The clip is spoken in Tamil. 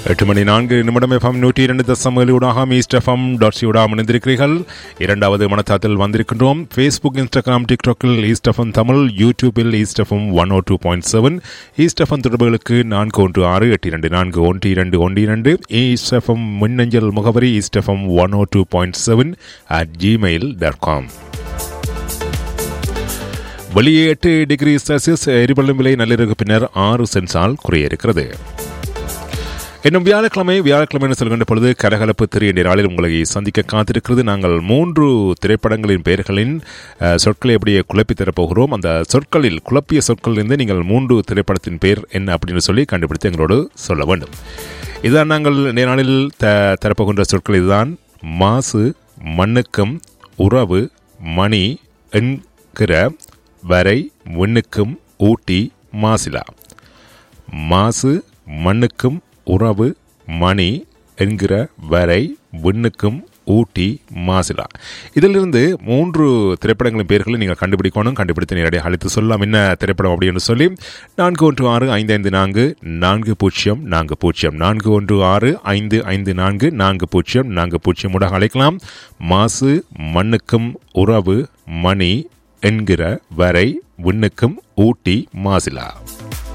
எட்டு மணி நான்கு நிமிடம் எஃப்எம் நூற்றி இரண்டு தசம் ஏழூடாக ஈஸ்ட் எஃப்எம் டாட் சியூடாக இணைந்திருக்கிறீர்கள் இரண்டாவது மனத்தாத்தில் வந்திருக்கின்றோம் ஃபேஸ்புக் இன்ஸ்டாகிராம் டிக்டாக்கில் ஈஸ்ட் எஃப்எம் தமிழ் யூடியூபில் East FM one O two point seven East FM தொடர்புகளுக்கு நான்கு ஒன்று ஆறு எட்டு இரண்டு நான்கு ஒன்று இரண்டு ஒன்று இரண்டு ஈஸ்ட் எஃப்எம் மின்னஞ்சல் முகவரி East FM one O two point seven at Gmail dot com வெளியே எட்டு டிகிரி செல்சியஸ் எரிபொருளும் விலை நள்ளிரவு பின்னர் ஆறு சென்சால் குறைய இருக்கிறது இன்னும் வியாழக்கிழமை வியாழக்கிழமை சொல்கின்ற பொழுது கலகலப்பு திரு என்ற நாளில் உங்களை சந்திக்க காத்திருக்கிறது நாங்கள் மூன்று திரைப்படங்களின் பெயர்களின் அஹ், சொற்களை அப்படியே குழப்பி தரப்போகிறோம் அந்த சொற்களில் குழப்பிய சொற்களிலிருந்து நீங்கள் மூன்று திரைப்படத்தின் பெயர் என்ன அப்படின்னு சொல்லி கண்டுபிடித்து எங்களோடு சொல்ல வேண்டும் இதுதான் நாங்கள் இந்த நாளில் த தரப்போகின்ற சொற்கள் இதுதான் மாசு மண்ணுக்கம் உறவு மணி என்கிற வரை விண்ணுக்கும் ஊட்டி மாசிலா மாசு மண்ணுக்கும் உறவு மணி என்கிற வரை விண்ணுக்கும் ஊட்டி மாசிலா இதிலிருந்து மூன்று திரைப்படங்களின் பெயர்களை நீங்கள் கண்டுபிடிக்கணும் கண்டுபிடித்து நேரடியாக அழைத்து சொல்லலாம் என்ன திரைப்படம் அப்படின்னு சொல்லி நான்கு ஒன்று ஆறு ஐந்து ஐந்து நான்கு நான்கு பூஜ்ஜியம் நான்கு பூஜ்ஜியம் நான்கு ஒன்று ஆறு ஐந்து ஐந்து நான்கு நான்கு பூஜ்ஜியம் நான்கு பூஜ்ஜியம் ஊடாக அழைக்கலாம் மாசு மண்ணுக்கும் உறவு மணி என்கிற வரை விண்ணுக்கும் ஊட்டி மாசிலா